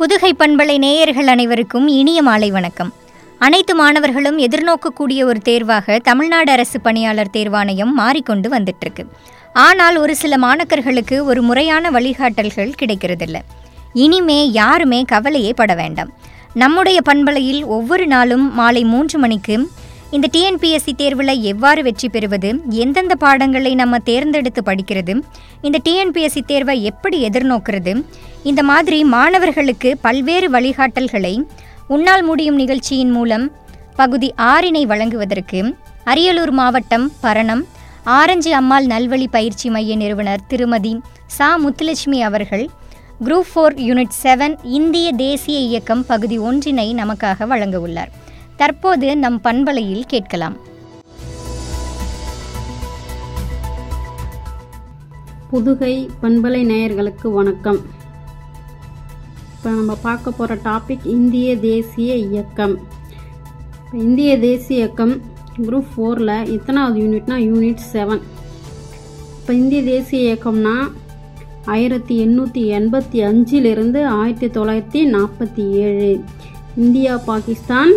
புதுகை பண்பலை நேயர்கள் அனைவருக்கும் இனிய மாலை வணக்கம் அனைத்து மாணவர்களும் எதிர்நோக்கக்கூடிய ஒரு தேர்வாக தமிழ்நாடு அரசு பணியாளர் தேர்வாணையம் மாறிக்கொண்டு வந்துட்டுருக்கு ஆனால் ஒரு சில மாணக்கர்களுக்கு ஒரு முறையான வழிகாட்டல்கள் கிடைக்கிறதில்ல இனிமே யாருமே கவலையே பட வேண்டாம் நம்முடைய பண்பலையில் ஒவ்வொரு நாளும் மாலை மூன்று மணிக்கு இந்த டிஎன்பிஎஸ்சி தேர்வில் எவ்வாறு வெற்றி பெறுவது எந்தெந்த பாடங்களை நம்ம தேர்ந்தெடுத்து படிக்கிறது இந்த டிஎன்பிஎஸ்சி தேர்வை எப்படி எதிர்நோக்கிறது இந்த மாதிரி மாணவர்களுக்கு பல்வேறு வழிகாட்டல்களை உன்னால் முடியும் நிகழ்ச்சியின் மூலம் பகுதி ஆறினை வழங்குவதற்கு அரியலூர் மாவட்டம் பரணம் ஆரஞ்சு அம்மாள் நல்வழி பயிற்சி மைய நிறுவனர் திருமதி சா முத்துலட்சுமி அவர்கள் குரூப் ஃபோர் யூனிட் செவன் இந்திய தேசிய இயக்கம் பகுதி ஒன்றினை நமக்காக வழங்க உள்ளார் தற்போது நம் பண்பலையில் கேட்கலாம் புதுகை பண்பலை நேயர்களுக்கு வணக்கம் இப்போ நம்ம பார்க்க போகிற டாபிக் இந்திய தேசிய இயக்கம் இப்போ இந்திய தேசிய இயக்கம் குரூப் ஃபோரில் எத்தனாவது யூனிட்னா யூனிட் செவன் இப்போ இந்திய தேசிய இயக்கம்னா ஆயிரத்தி எண்ணூற்றி எண்பத்தி அஞ்சிலிருந்து ஆயிரத்தி தொள்ளாயிரத்தி நாற்பத்தி ஏழு இந்தியா பாகிஸ்தான்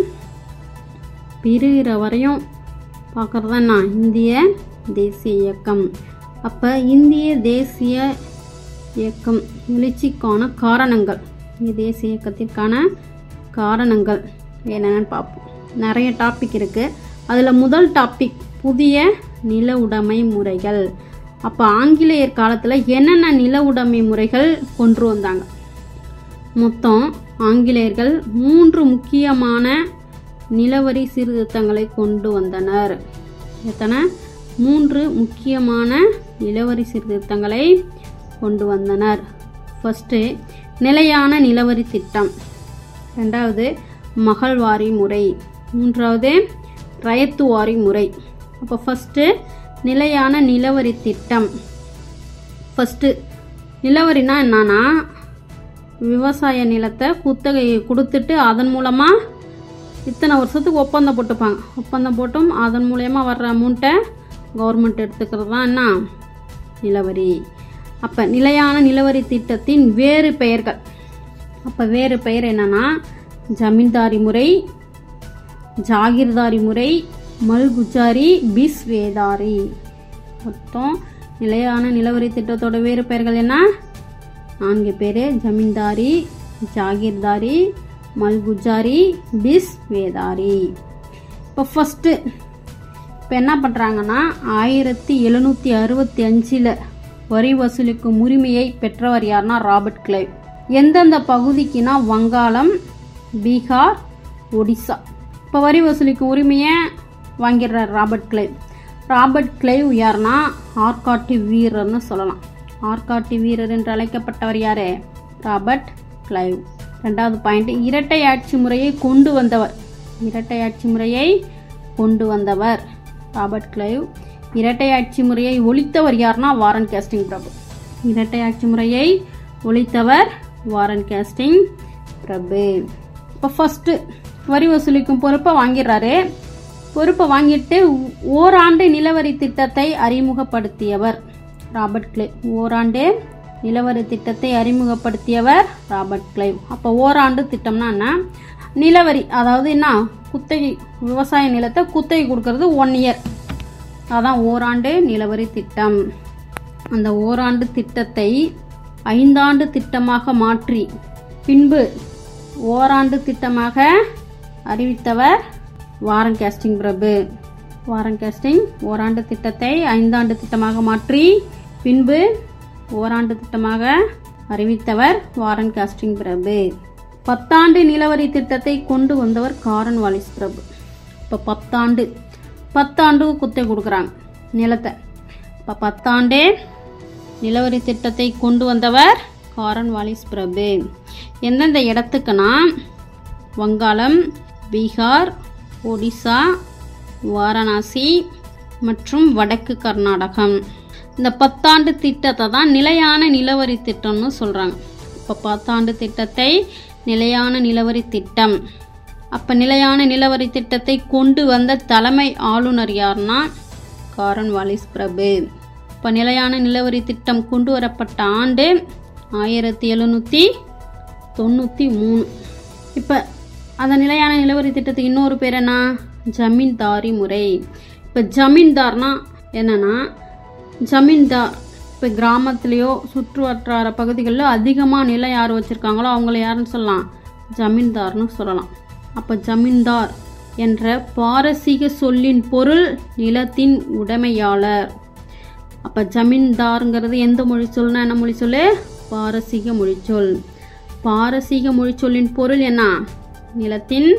பிரிகிற வரையும் பார்க்குறது தான் நான் இந்திய தேசிய இயக்கம் அப்போ இந்திய தேசிய இயக்கம் எழுச்சிக்கான காரணங்கள் இந்திய தேசிய இயக்கத்திற்கான காரணங்கள் என்னென்னு பார்ப்போம் நிறைய டாபிக் இருக்குது அதில் முதல் டாபிக் புதிய நில உடைமை முறைகள் அப்போ ஆங்கிலேயர் காலத்தில் என்னென்ன நில உடைமை முறைகள் கொண்டு வந்தாங்க மொத்தம் ஆங்கிலேயர்கள் மூன்று முக்கியமான நிலவரி சீர்திருத்தங்களை கொண்டு வந்தனர் எத்தனை மூன்று முக்கியமான நிலவரி சீர்திருத்தங்களை கொண்டு வந்தனர் ஃபஸ்ட்டு நிலையான நிலவரி திட்டம் ரெண்டாவது மகள்வாரி முறை மூன்றாவது ரயத்துவாரி முறை அப்போ ஃபஸ்ட்டு நிலையான நிலவரி திட்டம் ஃபஸ்ட்டு நிலவரினா என்னன்னா விவசாய நிலத்தை குத்தகை கொடுத்துட்டு அதன் மூலமாக இத்தனை வருஷத்துக்கு ஒப்பந்தம் போட்டுப்பாங்க ஒப்பந்தம் போட்டும் அதன் மூலயமா வர்ற அமௌண்ட்டை கவர்மெண்ட் எடுத்துக்கிறது தான் என்ன நிலவரி அப்போ நிலையான நிலவரி திட்டத்தின் வேறு பெயர்கள் அப்போ வேறு பெயர் என்னன்னா ஜமீன்தாரி முறை ஜாகிர்தாரி முறை மல்குஜாரி பிஸ் வேதாரி மொத்தம் நிலையான நிலவரி திட்டத்தோட வேறு பெயர்கள் என்ன நான்கு பேர் ஜமீன்தாரி ஜாகிர்தாரி மல்குஜாரி பிஸ் வேதாரி இப்போ ஃபஸ்ட்டு இப்போ என்ன பண்ணுறாங்கன்னா ஆயிரத்தி எழுநூற்றி அறுபத்தி அஞ்சில் வரி வசூலிக்கும் உரிமையை பெற்றவர் யாருன்னா ராபர்ட் கிளைவ் எந்தெந்த பகுதிக்குனா வங்காளம் பீகார் ஒடிசா இப்போ வரி வசூலிக்கும் உரிமையை வாங்கிடுறார் ராபர்ட் கிளைவ் ராபர்ட் கிளைவ் யாருன்னா ஆற்காட்டு வீரர்னு சொல்லலாம் ஆற்காட்டு வீரர் என்று அழைக்கப்பட்டவர் யாரு ராபர்ட் கிளைவ் ரெண்டாவது பாயிண்ட் இரட்டை ஆட்சி முறையை கொண்டு வந்தவர் இரட்டை ஆட்சி முறையை கொண்டு வந்தவர் ராபர்ட் கிளைவ் இரட்டை ஆட்சி முறையை ஒழித்தவர் யாருன்னா வாரன் கேஸ்டிங் பிரபு இரட்டை ஆட்சி முறையை ஒழித்தவர் வாரன் கேஸ்டிங் பிரபு இப்போ ஃபஸ்ட்டு வரி வசூலிக்கும் பொறுப்பை வாங்கிடுறாரு பொறுப்பை வாங்கிட்டு ஓராண்டு நிலவரி திட்டத்தை அறிமுகப்படுத்தியவர் ராபர்ட் கிளைவ் ஓராண்டு நிலவரி திட்டத்தை அறிமுகப்படுத்தியவர் ராபர்ட் கிளைவ் அப்போ ஓராண்டு திட்டம்னா என்ன நிலவரி அதாவது என்ன குத்தகை விவசாய நிலத்தை குத்தகை கொடுக்கறது ஒன் இயர் அதான் ஓராண்டு நிலவரி திட்டம் அந்த ஓராண்டு திட்டத்தை ஐந்தாண்டு திட்டமாக மாற்றி பின்பு ஓராண்டு திட்டமாக அறிவித்தவர் வாரன் கேஸ்டிங் பிரபு வாரன் கேஸ்டிங் ஓராண்டு திட்டத்தை ஐந்தாண்டு திட்டமாக மாற்றி பின்பு ஓராண்டு திட்டமாக அறிவித்தவர் வாரன் காஸ்டிங் பிரபு பத்தாண்டு நிலவரி திட்டத்தை கொண்டு வந்தவர் காரன் வாலிஸ் பிரபு இப்போ பத்தாண்டு பத்தாண்டு குத்தை கொடுக்குறாங்க நிலத்தை இப்போ பத்தாண்டே நிலவரி திட்டத்தை கொண்டு வந்தவர் காரன் வாலிஸ் பிரபு எந்தெந்த இடத்துக்குன்னா வங்காளம் பீகார் ஒடிசா வாரணாசி மற்றும் வடக்கு கர்நாடகம் இந்த பத்தாண்டு திட்டத்தை தான் நிலையான நிலவரி திட்டம்னு சொல்கிறாங்க இப்போ பத்தாண்டு திட்டத்தை நிலையான நிலவரி திட்டம் அப்போ நிலையான நிலவரி திட்டத்தை கொண்டு வந்த தலைமை ஆளுநர் யாருன்னா காரன் வாலிஸ் பிரபு இப்போ நிலையான நிலவரி திட்டம் கொண்டு வரப்பட்ட ஆண்டு ஆயிரத்தி எழுநூற்றி தொண்ணூற்றி மூணு இப்போ அந்த நிலையான நிலவரி திட்டத்துக்கு இன்னொரு பேர் என்ன ஜமீன்தாரி முறை இப்போ ஜமீன்தார்னா என்னன்னா ஜமீன்தார் இப்போ கிராமத்துலேயோ சுற்று வட்டார பகுதிகளில் அதிகமாக நிலம் யார் வச்சுருக்காங்களோ அவங்கள யாருன்னு சொல்லலாம் ஜமீன்தார்னு சொல்லலாம் அப்போ ஜமீன்தார் என்ற பாரசீக சொல்லின் பொருள் நிலத்தின் உடைமையாளர் அப்போ ஜமீன்தாருங்கிறது எந்த மொழி சொல்னா என்ன மொழி சொல்லு பாரசீக மொழிச்சொல் பாரசீக மொழிச்சொல்லின் பொருள் என்ன நிலத்தின்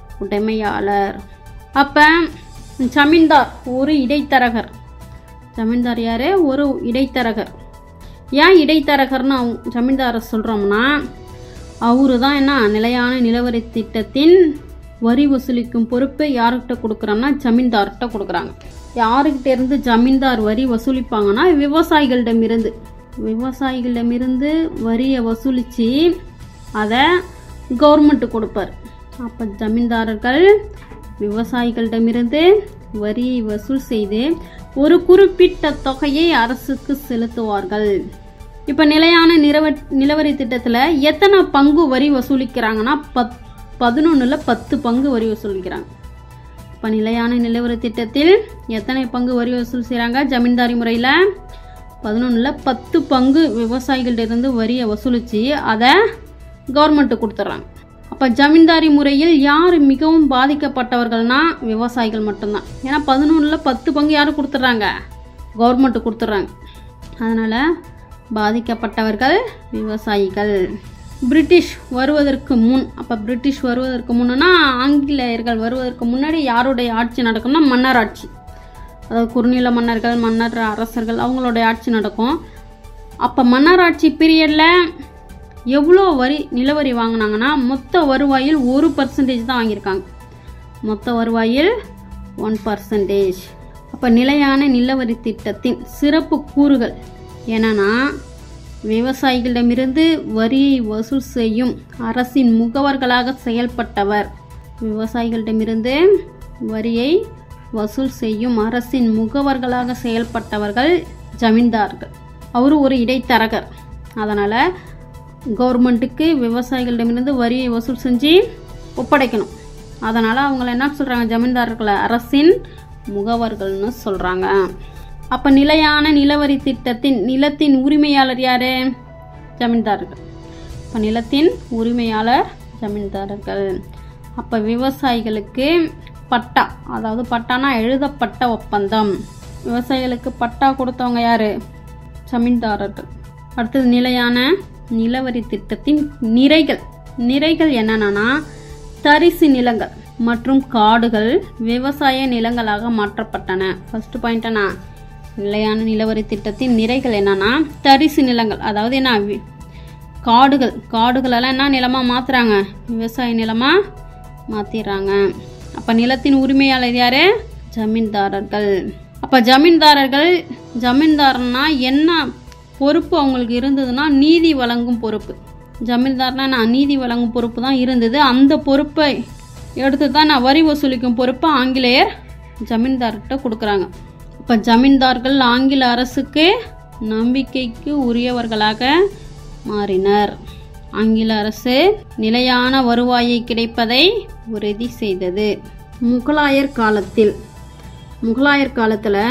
உடைமையாளர் அப்போ ஜமீன்தார் ஒரு இடைத்தரகர் ஜமீன்தார் யார் ஒரு இடைத்தரகர் ஏன் இடைத்தரகர்னு அவங்க ஜமீன்தாரை சொல்கிறோம்னா அவரு தான் என்ன நிலையான நிலவரி திட்டத்தின் வரி வசூலிக்கும் பொறுப்பு யார்கிட்ட கொடுக்குறோம்னா ஜமீன்தார்கிட்ட கொடுக்குறாங்க யாருக்கிட்ட இருந்து ஜமீன்தார் வரி வசூலிப்பாங்கன்னா விவசாயிகளிடமிருந்து விவசாயிகளிடமிருந்து வரியை வசூலித்து அதை கவர்மெண்ட்டு கொடுப்பார் அப்போ ஜமீன்தாரர்கள் விவசாயிகளிடமிருந்து வரியை வசூல் செய்து ஒரு குறிப்பிட்ட தொகையை அரசுக்கு செலுத்துவார்கள் இப்போ நிலையான நிலவ நிலவரி திட்டத்தில் எத்தனை பங்கு வரி வசூலிக்கிறாங்கன்னா பத் பதினொன்றில் பத்து பங்கு வரி வசூலிக்கிறாங்க இப்போ நிலையான நிலவரி திட்டத்தில் எத்தனை பங்கு வரி வசூல் செய்கிறாங்க ஜமீன்தாரி முறையில் பதினொன்றில் பத்து பங்கு விவசாயிகள்டிருந்து வரியை வசூலித்து அதை கவர்மெண்ட்டு கொடுத்துட்றாங்க அப்போ ஜமீன்தாரி முறையில் யார் மிகவும் பாதிக்கப்பட்டவர்கள்னா விவசாயிகள் மட்டும்தான் ஏன்னா பதினொன்றில் பத்து பங்கு யார் கொடுத்துட்றாங்க கவர்மெண்ட்டு கொடுத்துட்றாங்க அதனால் பாதிக்கப்பட்டவர்கள் விவசாயிகள் பிரிட்டிஷ் வருவதற்கு முன் அப்போ பிரிட்டிஷ் வருவதற்கு முன்னா ஆங்கிலேயர்கள் வருவதற்கு முன்னாடி யாருடைய ஆட்சி நடக்கும்னா மன்னர் ஆட்சி அதாவது குறுநில மன்னர்கள் மன்னர் அரசர்கள் அவங்களுடைய ஆட்சி நடக்கும் அப்போ மன்னர் ஆட்சி பீரியடில் எவ்வளோ வரி நிலவரி வாங்கினாங்கன்னா மொத்த வருவாயில் ஒரு பர்சன்டேஜ் தான் வாங்கியிருக்காங்க மொத்த வருவாயில் ஒன் பர்சன்டேஜ் அப்போ நிலையான நிலவரி திட்டத்தின் சிறப்பு கூறுகள் என்னன்னா விவசாயிகளிடமிருந்து வரியை வசூல் செய்யும் அரசின் முகவர்களாக செயல்பட்டவர் விவசாயிகளிடமிருந்து வரியை வசூல் செய்யும் அரசின் முகவர்களாக செயல்பட்டவர்கள் ஜமீன்தார்கள் அவர் ஒரு இடைத்தரகர் அதனால் கவர்மெண்ட்டுக்கு விவசாயிகளிடமிருந்து வரியை வசூல் செஞ்சு ஒப்படைக்கணும் அதனால் அவங்கள என்ன சொல்கிறாங்க ஜமீன்தார்களை அரசின் முகவர்கள்னு சொல்கிறாங்க அப்போ நிலையான நிலவரி திட்டத்தின் நிலத்தின் உரிமையாளர் யார் ஜமீன்தார்கள் இப்போ நிலத்தின் உரிமையாளர் ஜமீன்தாரர்கள் அப்போ விவசாயிகளுக்கு பட்டா அதாவது பட்டானா எழுதப்பட்ட ஒப்பந்தம் விவசாயிகளுக்கு பட்டா கொடுத்தவங்க யார் ஜமீன்தாரர்கள் அடுத்தது நிலையான நிலவரி திட்டத்தின் நிறைகள் நிறைகள் என்னென்னா தரிசு நிலங்கள் மற்றும் காடுகள் விவசாய நிலங்களாக மாற்றப்பட்டன ஃபர்ஸ்ட் பாயிண்ட் என்ன நிலையான நிலவரி திட்டத்தின் நிறைகள் என்னன்னா தரிசு நிலங்கள் அதாவது என்ன வி- காடுகள் காடுகளெல்லாம் என்ன நிலமாக மாற்றுறாங்க விவசாய நிலமாக மாற்றிடுறாங்க அப்போ நிலத்தின் உரிமையாளர் யார் ஜமீன்தாரர்கள் அப்போ ஜமீன்தாரர்கள் ஜமீன்தாரன்னா என்ன பொறுப்பு அவங்களுக்கு இருந்ததுன்னா நீதி வழங்கும் பொறுப்பு ஜமீன்தார்னா நான் நீதி வழங்கும் பொறுப்பு தான் இருந்தது அந்த பொறுப்பை எடுத்து தான் நான் வரி வசூலிக்கும் பொறுப்பை ஆங்கிலேயர் ஜமீன்தார்கிட்ட கொடுக்குறாங்க இப்போ ஜமீன்தார்கள் ஆங்கில அரசுக்கு நம்பிக்கைக்கு உரியவர்களாக மாறினர் ஆங்கில அரசு நிலையான வருவாயை கிடைப்பதை உறுதி செய்தது முகலாயர் காலத்தில் முகலாயர் காலத்தில்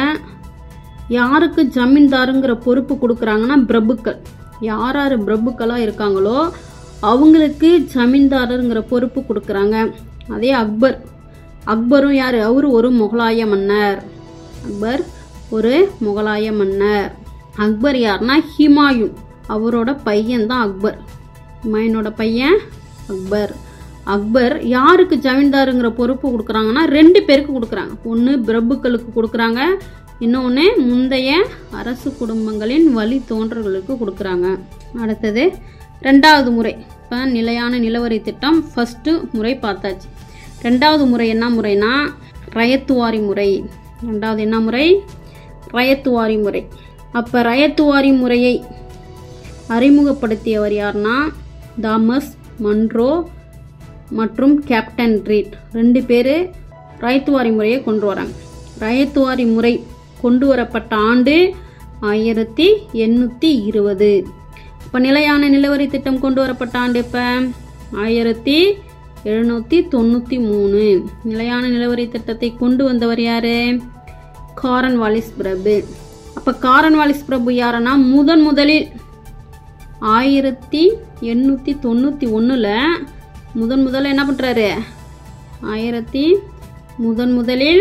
யாருக்கு ஜமீன்தாருங்கிற பொறுப்பு கொடுக்குறாங்கன்னா பிரபுக்கள் யார் யார் பிரபுக்களாக இருக்காங்களோ அவங்களுக்கு ஜமீன்தாருங்கிற பொறுப்பு கொடுக்குறாங்க அதே அக்பர் அக்பரும் யார் அவர் ஒரு முகலாய மன்னர் அக்பர் ஒரு முகலாய மன்னர் அக்பர் யாருன்னா ஹிமாயூன் அவரோட பையன் தான் அக்பர் ஹுமாயூனோட பையன் அக்பர் அக்பர் யாருக்கு ஜமீன்தாருங்கிற பொறுப்பு கொடுக்குறாங்கன்னா ரெண்டு பேருக்கு கொடுக்குறாங்க ஒன்று பிரபுக்களுக்கு கொடுக்குறாங்க இன்னொன்று முந்தைய அரசு குடும்பங்களின் வழி தோன்றர்களுக்கு கொடுக்குறாங்க அடுத்தது ரெண்டாவது முறை இப்போ நிலையான நிலவரி திட்டம் ஃபஸ்ட்டு முறை பார்த்தாச்சு ரெண்டாவது முறை என்ன முறைனா ரயத்துவாரி முறை ரெண்டாவது என்ன முறை ரயத்துவாரி முறை அப்போ ரயத்துவாரி முறையை அறிமுகப்படுத்தியவர் யார்னா தாமஸ் மன்ரோ மற்றும் கேப்டன் ரீட் ரெண்டு பேர் ரயத்துவாரி முறையை கொண்டு வராங்க ரயத்துவாரி முறை கொண்டு வரப்பட்ட ஆண்டு ஆயிரத்தி எண்ணூற்றி இருபது இப்போ நிலையான நிலவரி திட்டம் கொண்டு வரப்பட்ட ஆண்டு இப்போ ஆயிரத்தி எழுநூற்றி தொண்ணூற்றி மூணு நிலையான நிலவரி திட்டத்தை கொண்டு வந்தவர் யாரு காரன் வாலிஸ் பிரபு அப்போ காரன் வாலிஸ் பிரபு யாருன்னா முதன் முதலில் ஆயிரத்தி எண்ணூற்றி தொண்ணூற்றி ஒன்றில் முதன் முதல்ல என்ன பண்ணுறாரு ஆயிரத்தி முதன் முதலில்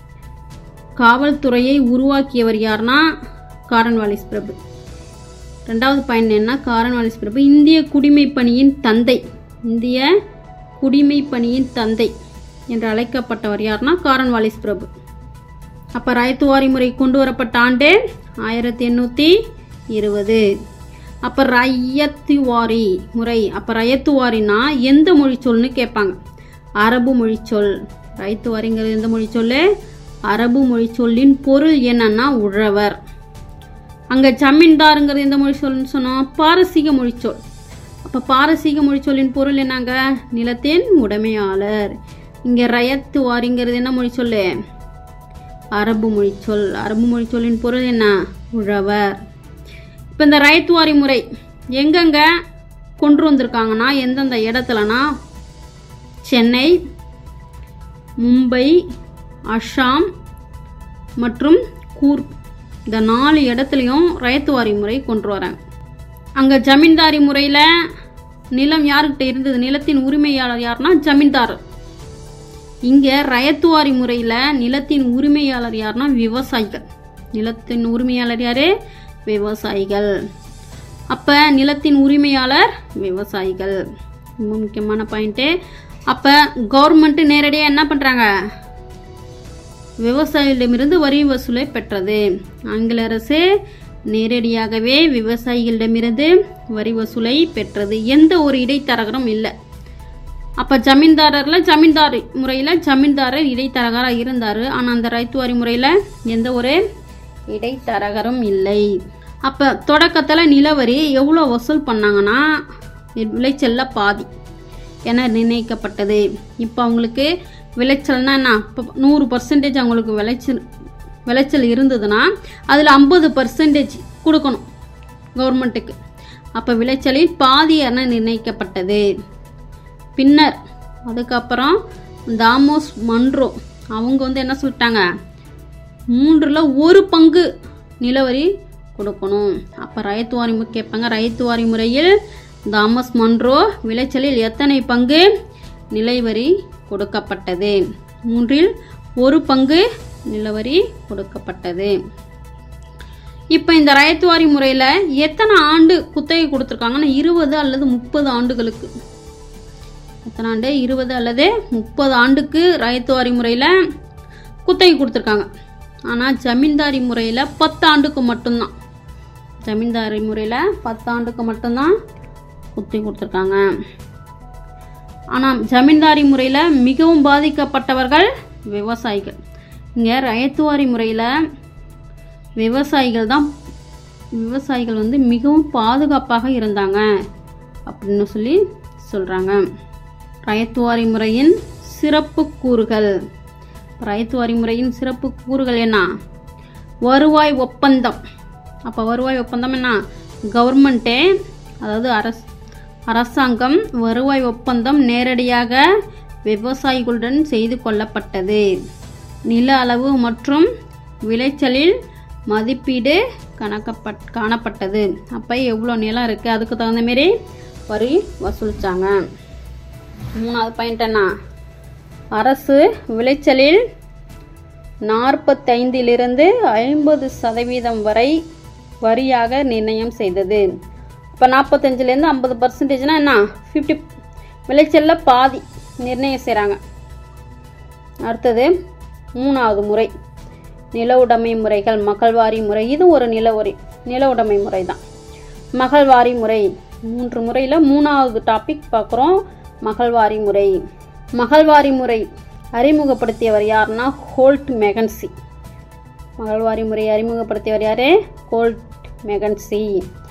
காவல்துறையை உருவாக்கியவர் யாருன்னா காரன் வாலிஸ் பிரபு ரெண்டாவது பாயிண்ட் என்ன காரன் வாலிஸ் பிரபு இந்திய குடிமைப் பணியின் தந்தை இந்திய குடிமைப் பணியின் தந்தை என்று அழைக்கப்பட்டவர் யாருன்னா காரன் வாலிஸ் பிரபு அப்போ ராயத்துவாரி முறை கொண்டு வரப்பட்ட ஆண்டு ஆயிரத்தி எண்ணூற்றி இருபது அப்போ ரயத்துவாரி முறை அப்போ ரயத்துவாரினா எந்த மொழி சொல்னு கேட்பாங்க அரபு மொழி சொல் ரயத்துவாரிங்கிறது எந்த மொழி சொல்லு அரபு மொழி சொல்லின் பொருள் என்னன்னா உழவர் அங்கே ஜமீன்தாருங்கிறது எந்த மொழி சொல்னு சொன்னோம் பாரசீக மொழி சொல் அப்போ பாரசீக மொழி சொல்லின் பொருள் என்னங்க நிலத்தின் உடைமையாளர் இங்கே ரயத்துவாரிங்கிறது என்ன மொழி சொல்லு அரபு மொழி சொல் அரபு மொழி சொல்லின் பொருள் என்ன உழவர் இப்போ இந்த ரயத்துவாரி முறை எங்கெங்க கொண்டு வந்திருக்காங்கன்னா எந்தெந்த இடத்துலனா சென்னை மும்பை அஸ்ஸாம் மற்றும் கூர்க் இந்த நாலு இடத்துலையும் ரயத்துவாரி முறை கொண்டு வராங்க அங்கே ஜமீன்தாரி முறையில் நிலம் யாருக்கிட்ட இருந்தது நிலத்தின் உரிமையாளர் யாருன்னா ஜமீன்தார் இங்கே ரயத்துவாரி முறையில் நிலத்தின் உரிமையாளர் யாருன்னா விவசாயிகள் நிலத்தின் உரிமையாளர் யாரு விவசாயிகள் அப்போ நிலத்தின் உரிமையாளர் விவசாயிகள் ரொம்ப முக்கியமான பாயிண்ட்டு அப்போ கவர்மெண்ட்டு நேரடியாக என்ன பண்ணுறாங்க விவசாயிகளிடமிருந்து வரி வசூலை பெற்றது ஆங்கில அரசு நேரடியாகவே விவசாயிகளிடமிருந்து வரி வசூலை பெற்றது எந்த ஒரு இடைத்தரகரும் இல்லை அப்போ ஜமீன்தாரரில் ஜமீன்தார் முறையில் ஜமீன்தாரர் இடைத்தரகராக இருந்தார் ஆனால் அந்த ரைத்துவாரி முறையில் எந்த ஒரு இடைத்தரகரும் இல்லை அப்போ தொடக்கத்தில் நிலவரி எவ்வளோ வசூல் பண்ணாங்கன்னா விளைச்சல்ல பாதி என நிர்ணயிக்கப்பட்டது இப்போ அவங்களுக்கு விளைச்சல்னா என்ன இப்போ நூறு பர்சன்டேஜ் அவங்களுக்கு விளைச்சல் விளைச்சல் இருந்ததுன்னா அதில் ஐம்பது பர்சன்டேஜ் கொடுக்கணும் கவர்மெண்ட்டுக்கு அப்போ விளைச்சலில் பாதி என நிர்ணயிக்கப்பட்டது பின்னர் அதுக்கப்புறம் தாமோஸ் மன்ரோ அவங்க வந்து என்ன சொல்லிட்டாங்க மூன்றில் ஒரு பங்கு நிலவரி கொடுக்கணும் அப்போ ரயத்துவாரி மு கேட்பாங்க ரயத்துவாரி முறையில் தாமஸ் மன்ரோ விளைச்சலில் எத்தனை பங்கு நிலைவரி கொடுக்கப்பட்டது மூன்றில் ஒரு பங்கு நிலவரி கொடுக்கப்பட்டது இப்போ இந்த ரயத்துவாரி முறையில் எத்தனை ஆண்டு குத்தகை கொடுத்துருக்காங்கன்னா இருபது அல்லது முப்பது ஆண்டுகளுக்கு எத்தனை ஆண்டு இருபது அல்லது முப்பது ஆண்டுக்கு ரயத்துவாரி முறையில் குத்தகை கொடுத்துருக்காங்க ஆனால் ஜமீன்தாரி முறையில் பத்து ஆண்டுக்கு மட்டும்தான் ஜமீன்தாரி முறையில் பத்து ஆண்டுக்கு மட்டும்தான் குத்தகை கொடுத்துருக்காங்க ஆனால் ஜமீன்தாரி முறையில் மிகவும் பாதிக்கப்பட்டவர்கள் விவசாயிகள் இங்கே ரயத்துவாரி முறையில் விவசாயிகள் தான் விவசாயிகள் வந்து மிகவும் பாதுகாப்பாக இருந்தாங்க அப்படின்னு சொல்லி சொல்கிறாங்க ரயத்துவாரி முறையின் சிறப்பு கூறுகள் ரயத்துவாரி முறையின் சிறப்பு கூறுகள் என்ன வருவாய் ஒப்பந்தம் அப்போ வருவாய் ஒப்பந்தம் என்ன கவர்மெண்ட்டே அதாவது அரசு அரசாங்கம் வருவாய் ஒப்பந்தம் நேரடியாக விவசாயிகளுடன் செய்து கொள்ளப்பட்டது நில அளவு மற்றும் விளைச்சலில் மதிப்பீடு கணக்கப்பட் காணப்பட்டது அப்போ எவ்வளோ நிலம் இருக்குது அதுக்கு தகுந்த மாரி வரி வசூலித்தாங்க மூணாவது பாயிண்ட் என்ன அரசு விளைச்சலில் நாற்பத்தைந்திலிருந்து ஐம்பது சதவீதம் வரை வரியாக நிர்ணயம் செய்தது இப்போ நாற்பத்தஞ்சிலேருந்து ஐம்பது பர்சன்டேஜ்னா என்ன ஃபிஃப்டி விளைச்சலில் பாதி நிர்ணயம் செய்கிறாங்க அடுத்தது மூணாவது முறை நில உடைமை முறைகள் மகள்வாரி முறை இது ஒரு நில உரை நில உடைமை முறை தான் மகள்வாரி முறை மூன்று முறையில் மூணாவது டாபிக் பார்க்குறோம் மகள்வாரி முறை மகள்வாரி முறை அறிமுகப்படுத்தியவர் யாருன்னா ஹோல்ட் மெகன்சி மகள்வாரி முறையை அறிமுகப்படுத்தியவர் யாரு ஹோல்ட் மெகன்சி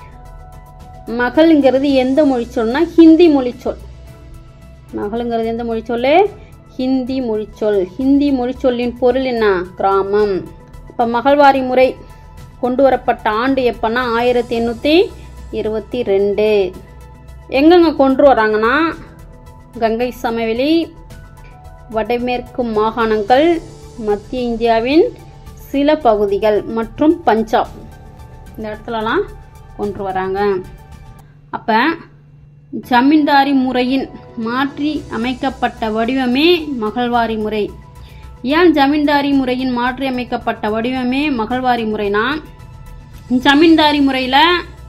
மகள்ங்கிறது எந்த மொழி சொல்னா ஹிந்தி மொழி சொல் மகள்ங்கிறது எந்த மொழி சொல்லு ஹிந்தி மொழிச்சொல் ஹிந்தி மொழிச்சொல்லின் பொருள் என்ன கிராமம் இப்போ மகள்வாரி முறை கொண்டு வரப்பட்ட ஆண்டு எப்போன்னா ஆயிரத்தி எண்ணூற்றி இருபத்தி ரெண்டு எங்கெங்க கொண்டு வராங்கன்னா கங்கை சமவெளி வடமேற்கு மாகாணங்கள் மத்திய இந்தியாவின் சில பகுதிகள் மற்றும் பஞ்சாப் இந்த இடத்துலலாம் கொண்டு வராங்க அப்போ ஜமீன்தாரி முறையின் மாற்றி அமைக்கப்பட்ட வடிவமே மகள்வாரி முறை ஏன் ஜமீன்தாரி முறையின் மாற்றி அமைக்கப்பட்ட வடிவமே மகள்வாரி முறைனா ஜமீன்தாரி முறையில்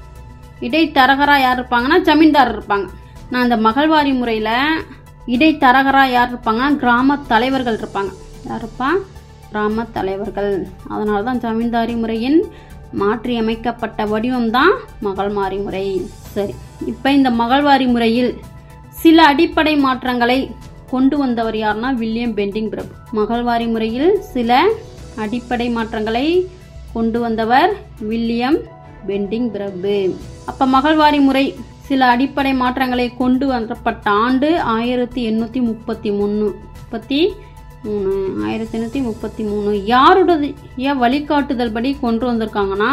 இடைத்தரகரா யார் இருப்பாங்கன்னா ஜமீன்தார் இருப்பாங்க நான் இந்த மகள்வாரி முறையில் இடைத்தரகரா யார் இருப்பாங்கன்னா கிராம தலைவர்கள் இருப்பாங்க யார் இருப்பா கிராம தலைவர்கள் அதனால தான் ஜமீன்தாரி முறையின் மாற்றி அமைக்கப்பட்ட வடிவம் தான் மகள்மாரி முறை சரி இப்போ இந்த மகள்வாரி முறையில் சில அடிப்படை மாற்றங்களை கொண்டு வந்தவர் யாருன்னா வில்லியம் பெண்டிங் பிரபு மகள்வாரி முறையில் சில அடிப்படை மாற்றங்களை கொண்டு வந்தவர் வில்லியம் பெண்டிங் பிரபு அப்ப மகள்வாரி முறை சில அடிப்படை மாற்றங்களை கொண்டு வரப்பட்ட ஆண்டு ஆயிரத்தி எண்ணூத்தி முப்பத்தி மூணு முப்பத்தி மூணு ஆயிரத்தி எண்ணூத்தி முப்பத்தி மூணு யாருடைய வழிகாட்டுதல் படி கொண்டு வந்திருக்காங்கன்னா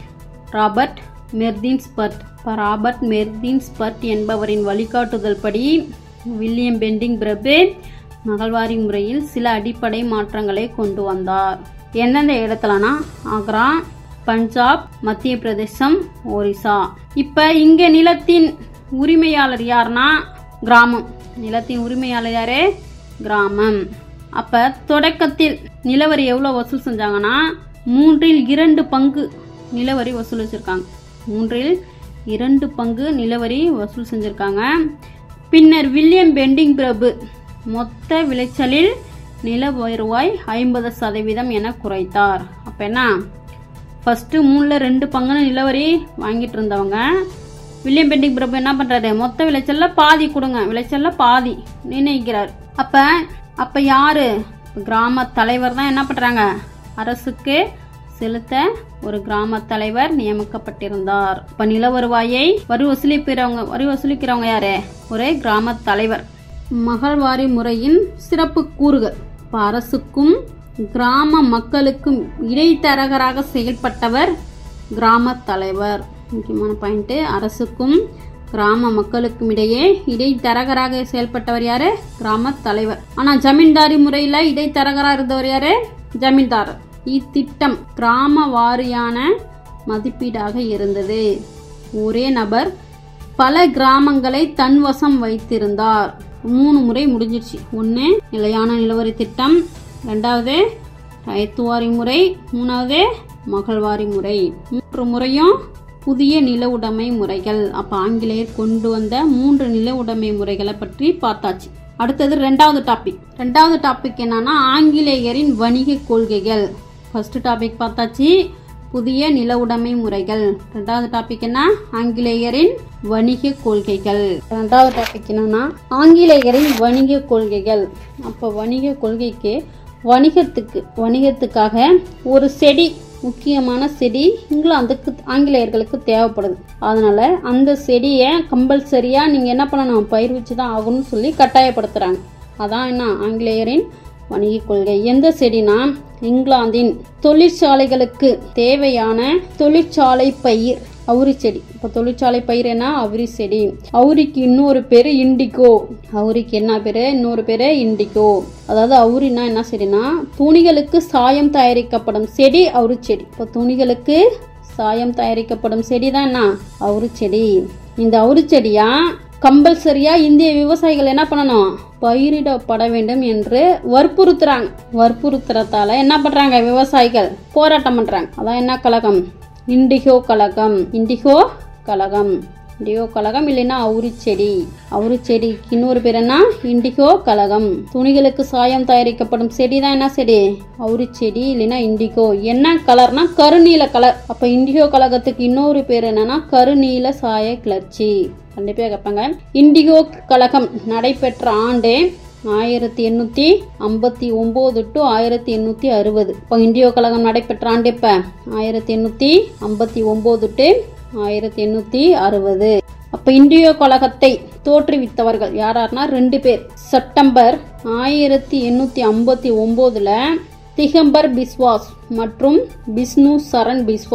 ராபர்ட் மெர்தின்ஸ்பர்ட் இப்போ ராபர்ட் மெர்தின்ஸ்பர்ட் என்பவரின் வழிகாட்டுதல் படி வில்லியம் பெண்டிங் பிரபு மகள்வாரி முறையில் சில அடிப்படை மாற்றங்களை கொண்டு வந்தார் எந்தெந்த இடத்துலனா ஆக்ரா பஞ்சாப் மத்திய பிரதேசம் ஒரிசா இப்போ இங்கே நிலத்தின் உரிமையாளர் யாருன்னா கிராமம் நிலத்தின் உரிமையாளர் யாரு கிராமம் அப்போ தொடக்கத்தில் நிலவரி எவ்வளோ வசூல் செஞ்சாங்கன்னா மூன்றில் இரண்டு பங்கு நிலவரி வசூல் வச்சுருக்காங்க மூன்றில் இரண்டு பங்கு நிலவரி வசூல் செஞ்சுருக்காங்க பின்னர் வில்லியம் பெண்டிங் பிரபு மொத்த விளைச்சலில் நில வருவாய் ஐம்பது சதவீதம் என குறைத்தார் அப்போ என்ன ஃபஸ்ட்டு மூணில் ரெண்டு பங்குன்னு நிலவரி வாங்கிட்டு இருந்தவங்க வில்லியம் பெண்டிங் பிரபு என்ன பண்ணுறாரு மொத்த விளைச்சல்ல பாதி கொடுங்க விளைச்சல்ல பாதி நிர்ணயிக்கிறார் அப்போ அப்போ யார் கிராம தலைவர் தான் என்ன பண்ணுறாங்க அரசுக்கு செலுத்த ஒரு கிராம தலைவர் நியமிக்கப்பட்டிருந்தார் இப்ப நில வருவாயை வரி வசூலிக்கிறவங்க வரி வசூலிக்கிறவங்க யாரு ஒரு கிராம தலைவர் மகள்வாரி முறையின் சிறப்பு கூறுகள் இப்ப அரசுக்கும் கிராம மக்களுக்கும் இடைத்தரகராக செயல்பட்டவர் கிராம தலைவர் முக்கியமான பாயிண்ட் அரசுக்கும் கிராம மக்களுக்கும் இடையே இடைத்தரகராக செயல்பட்டவர் யாரு கிராம தலைவர் ஆனா ஜமீன்தாரி முறையில இடைத்தரகரா இருந்தவர் யாரு ஜமீன்தார் இத்திட்டம் கிராம வாரியான மதிப்பீடாக இருந்தது ஒரே நபர் பல கிராமங்களை தன்வசம் வைத்திருந்தார் மூணு முறை முடிஞ்சிருச்சு ஒன்று நிலையான நிலவரி திட்டம் ரெண்டாவது ரயத்துவாரி முறை மூணாவது மகள்வாரி முறை மூன்று முறையும் புதிய நில உடைமை முறைகள் அப்போ ஆங்கிலேயர் கொண்டு வந்த மூன்று நில உடைமை முறைகளை பற்றி பார்த்தாச்சு அடுத்தது ரெண்டாவது டாபிக் ரெண்டாவது டாபிக் என்னன்னா ஆங்கிலேயரின் வணிக கொள்கைகள் ஃபர்ஸ்ட் டாபிக் பார்த்தாச்சு புதிய நில உடைமை முறைகள் ரெண்டாவது டாபிக் என்ன ஆங்கிலேயரின் வணிக கொள்கைகள் ரெண்டாவது டாபிக் என்னன்னா ஆங்கிலேயரின் வணிக கொள்கைகள் அப்போ வணிக கொள்கைக்கு வணிகத்துக்கு வணிகத்துக்காக ஒரு செடி முக்கியமான செடி இங்கிலாந்துக்கு ஆங்கிலேயர்களுக்கு தேவைப்படுது அதனால அந்த செடியை கம்பல்சரியாக நீங்கள் என்ன பண்ணணும் பயிர் வச்சு தான் ஆகணும்னு சொல்லி கட்டாயப்படுத்துகிறாங்க அதான் என்ன ஆங்கிலேயரின் வணிக கொள்கை எந்த செடினா இங்கிலாந்தின் தொழிற்சாலைகளுக்கு தேவையான தொழிற்சாலை பயிர் அவுரி செடி இப்போ தொழிற்சாலை பயிர் என்ன அவுரி செடி அவுரிக்கு இன்னொரு பேர் இண்டிகோ அவுரிக்கு என்ன பேர் இன்னொரு பேர் இண்டிகோ அதாவது அவுரினா என்ன செடினா துணிகளுக்கு சாயம் தயாரிக்கப்படும் செடி அவுரி செடி இப்போ துணிகளுக்கு சாயம் தயாரிக்கப்படும் செடி தான் என்ன அவுரி செடி இந்த அவுரி செடியா கம்பல்சரியா இந்திய விவசாயிகள் என்ன பண்ணணும் பயிரிடப்பட வேண்டும் என்று வற்புறுத்துறாங்க வற்புறுத்துறதால என்ன பண்றாங்க விவசாயிகள் போராட்டம் பண்றாங்க அதான் என்ன கழகம் இண்டிகோ கழகம் இண்டிகோ கழகம் இண்டிகோ கழகம் இல்லைன்னா அவுரி செடி அவுரி செடிக்கு இன்னொரு பேர் என்ன இண்டிகோ கழகம் துணிகளுக்கு சாயம் தயாரிக்கப்படும் செடி தான் என்ன செடி அவுரி செடி இல்லைன்னா இண்டிகோ என்ன கலர்னா கருநீல கலர் அப்ப இண்டிகோ கழகத்துக்கு இன்னொரு பேர் என்னன்னா கருநீல சாய கிளர்ச்சி கண்டிப்பாக கேட்பாங்க இண்டிகோ கழகம் நடைபெற்ற ஆண்டு ஆயிரத்தி எண்ணூற்றி ஐம்பத்தி ஒம்பது டு ஆயிரத்தி எண்ணூற்றி அறுபது இப்போ இண்டியோ கழகம் நடைபெற்ற ஆண்டு இப்போ ஆயிரத்தி எண்ணூற்றி ஐம்பத்தி ஒம்பது டு ஆயிரத்தி எண்ணூற்றி அறுபது அப்போ இண்டியோ கழகத்தை தோற்றுவித்தவர்கள் யாரார்னா ரெண்டு பேர் செப்டம்பர் ஆயிரத்தி எண்ணூற்றி ஐம்பத்தி ஒம்போதில் திகம்பர் பிஸ்வாஸ் மற்றும் விஷ்ணு சரண் பிஸ்வாஸ்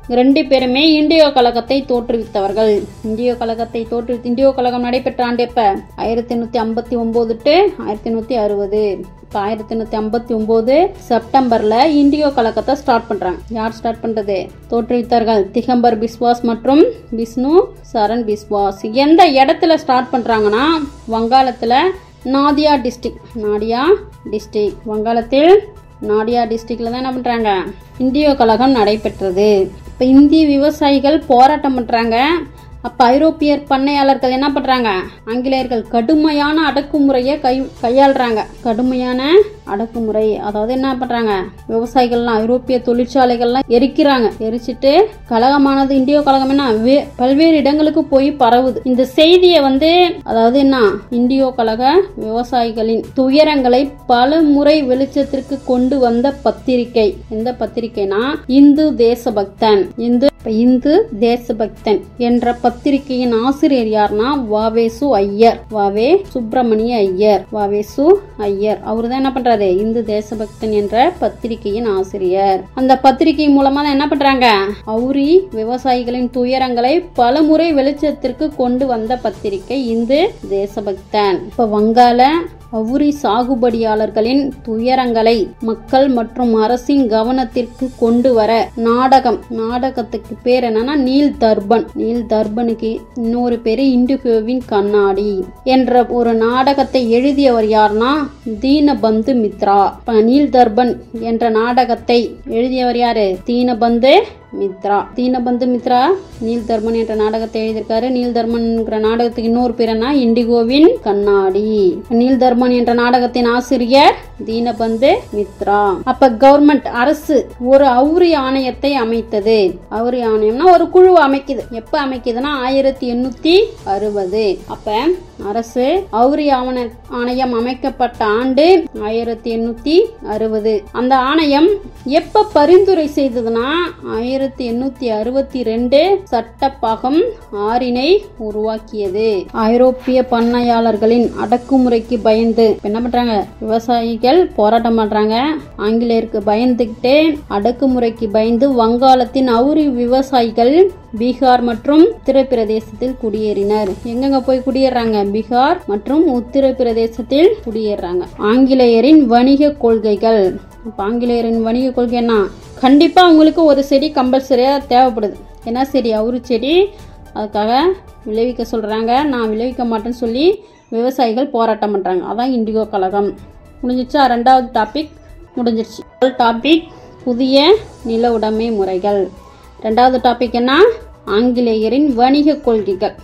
ரெண்டு பேருமே இந்தியோ கழகத்தை தோற்றுவித்தவர்கள் இந்தியோ கழகத்தை தோற்று இந்தியோ கழகம் நடைபெற்ற ஆண்டு எப்ப ஆயிரத்தி எண்ணூத்தி ஐம்பத்தி ஒன்பது டு ஆயிரத்தி எண்ணூத்தி அறுபது இப்போ ஆயிரத்தி எண்ணூத்தி ஐம்பத்தி ஒன்பது செப்டம்பர்ல இந்தியோ கழகத்தை ஸ்டார்ட் பண்றாங்க யார் ஸ்டார்ட் பண்றது தோற்றுவித்தார்கள் திகம்பர் பிஸ்வாஸ் மற்றும் விஷ்ணு சரண் பிஸ்வாஸ் எந்த இடத்துல ஸ்டார்ட் பண்றாங்கன்னா வங்காளத்துல நாதியா டிஸ்ட்ரிக்ட் நாடியா டிஸ்ட்ரிக்ட் வங்காளத்தில் நாடியா டிஸ்ட்ரிக்ட்ல தான் என்ன பண்றாங்க இந்தியோ கழகம் நடைபெற்றது இப்போ இந்திய விவசாயிகள் போராட்டம் பண்றாங்க அப்ப ஐரோப்பியர் பண்ணையாளர்கள் என்ன பண்றாங்க ஆங்கிலேயர்கள் கடுமையான அடக்குமுறையை கை கையாளுறாங்க கடுமையான அடக்குமுறை அதாவது என்ன பண்றாங்க விவசாயிகள்லாம் ஐரோப்பிய தொழிற்சாலைகள்லாம் எரிக்கிறாங்க எரிச்சிட்டு கழகமானது இந்தியோ கழகம் என்ன வே- பல்வேறு இடங்களுக்கு போய் பரவுது இந்த செய்தியை வந்து அதாவது என்ன இந்தியோ கழக விவசாயிகளின் துயரங்களை பல முறை வெளிச்சத்திற்கு கொண்டு வந்த பத்திரிகை எந்த பத்திரிகைனா இந்து தேசபக்தன் இந்து இப்ப இந்து தேசபக்தன் என்ற பத்திரிகையின் ஆசிரியர் யாருன்னா வாவேசு ஐயர் வாவே சுப்பிரமணிய ஐயர் வாவேசு ஐயர் அவர் தான் என்ன பண்றாரு இந்து தேசபக்தன் என்ற பத்திரிகையின் ஆசிரியர் அந்த பத்திரிகை மூலமா தான் என்ன பண்றாங்க அவுரி விவசாயிகளின் துயரங்களை பலமுறை வெளிச்சத்திற்கு கொண்டு வந்த பத்திரிகை இந்து தேசபக்தன் இப்ப வங்காள அவுரி சாகுபடியாளர்களின் துயரங்களை மக்கள் மற்றும் அரசின் கவனத்திற்கு கொண்டு வர நாடகம் நாடகத்துக்கு பேர் என்னன்னா நீல் தர்பன் நீல் தர்பனுக்கு இன்னொரு பேரு இண்டுகோவின் கண்ணாடி என்ற ஒரு நாடகத்தை எழுதியவர் யாருன்னா தீனபந்து மித்ரா இப்ப நீல் தர்பன் என்ற நாடகத்தை எழுதியவர் யாரு தீனபந்து மித்ரா தீனபந்து மித்ரா நீல் தர்மன் என்ற நாடகத்தை எழுதியிருக்காரு நீல் தர்மன்ங்கிற நாடகத்துக்கு இன்னொரு பேர் என்ன இண்டிகோவின் கண்ணாடி நீல் தர்மன் என்ற நாடகத்தின் ஆசிரியர் தீனபந்து மித்ரா அப்ப கவர்மெண்ட் அரசு ஒரு அவுரி ஆணையத்தை அமைத்தது அவுரி ஆணையம்னா ஒரு குழு அமைக்குது எப்ப அமைக்குதுன்னா ஆயிரத்தி எண்ணூத்தி அறுபது அப்ப அரசு அவுரி ஆவண ஆணையம் அமைக்கப்பட்ட ஆண்டு ஆயிரத்தி எண்ணூத்தி அறுபது அந்த ஆணையம் எப்ப பரிந்துரை செய்ததுன்னா ஆயிரத்தி எண்ணூத்தி அறுபத்தி ரெண்டு சட்டப்பாகம் ஆறினை உருவாக்கியது ஐரோப்பிய பண்ணையாளர்களின் அடக்குமுறைக்கு பயந்து இப்ப என்ன பண்றாங்க விவசாயிகள் போராட்டம் பண்றாங்க ஆங்கிலேயருக்கு பயந்துகிட்டே அடக்குமுறைக்கு பயந்து வங்காளத்தின் அவுரி விவசாயிகள் பீகார் மற்றும் உத்தரப்பிரதேசத்தில் குடியேறினர் எங்கெங்க போய் குடியேறாங்க பீகார் மற்றும் உத்தரப்பிரதேசத்தில் குடியேறாங்க ஆங்கிலேயரின் வணிக கொள்கைகள் அப்ப ஆங்கிலேயரின் வணிக கொள்கை என்ன கண்டிப்பா உங்களுக்கு ஒரு செடி கம்பல்சரியா தேவைப்படுது என்ன செடி அவுரு செடி அதுக்காக விளைவிக்க சொல்றாங்க நான் விளைவிக்க மாட்டேன்னு சொல்லி விவசாயிகள் போராட்டம் பண்றாங்க அதான் இண்டிகோ கழகம் முடிஞ்சிச்சா ரெண்டாவது டாபிக் முடிஞ்சிருச்சு முதல் டாபிக் புதிய நில உடைமை முறைகள் ரெண்டாவது டாபிக் என்ன ஆங்கிலேயரின் வணிக கொள்கைகள்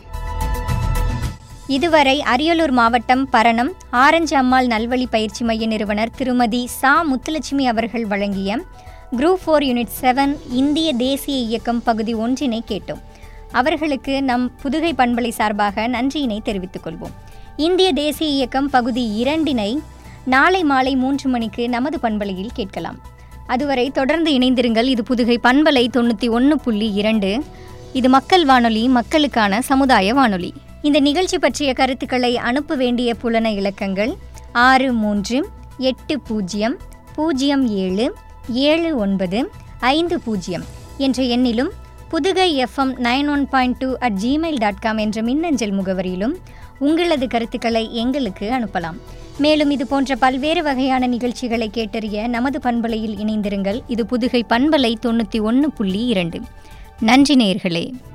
இதுவரை அரியலூர் மாவட்டம் பரணம் ஆரஞ்சு அம்மாள் நல்வழி பயிற்சி மைய நிறுவனர் திருமதி சா முத்துலட்சுமி அவர்கள் வழங்கிய குரூப் ஃபோர் யூனிட் செவன் இந்திய தேசிய இயக்கம் பகுதி ஒன்றினை கேட்டோம் அவர்களுக்கு நம் புதுகை பண்பலை சார்பாக நன்றியினை தெரிவித்துக் கொள்வோம் இந்திய தேசிய இயக்கம் பகுதி இரண்டினை நாளை மாலை மூன்று மணிக்கு நமது பண்பலையில் கேட்கலாம் அதுவரை தொடர்ந்து இணைந்திருங்கள் இது புதுகை பண்பலை தொண்ணூற்றி ஒன்று புள்ளி இரண்டு இது மக்கள் வானொலி மக்களுக்கான சமுதாய வானொலி இந்த நிகழ்ச்சி பற்றிய கருத்துக்களை அனுப்ப வேண்டிய புலன இலக்கங்கள் ஆறு மூன்று எட்டு பூஜ்ஜியம் பூஜ்ஜியம் ஏழு ஏழு ஒன்பது ஐந்து பூஜ்ஜியம் என்ற எண்ணிலும் Pudugai FM nine one point two at Gmail dot com என்ற மின்னஞ்சல் முகவரியிலும் உங்களது கருத்துக்களை எங்களுக்கு அனுப்பலாம் மேலும் இது போன்ற பல்வேறு வகையான நிகழ்ச்சிகளை கேட்டறிய நமது பண்பலையில் இணைந்திருங்கள் இது புதுகை பண்பலை தொண்ணூற்றி ஒன்று புள்ளி இரண்டு நன்றி நேயர்களே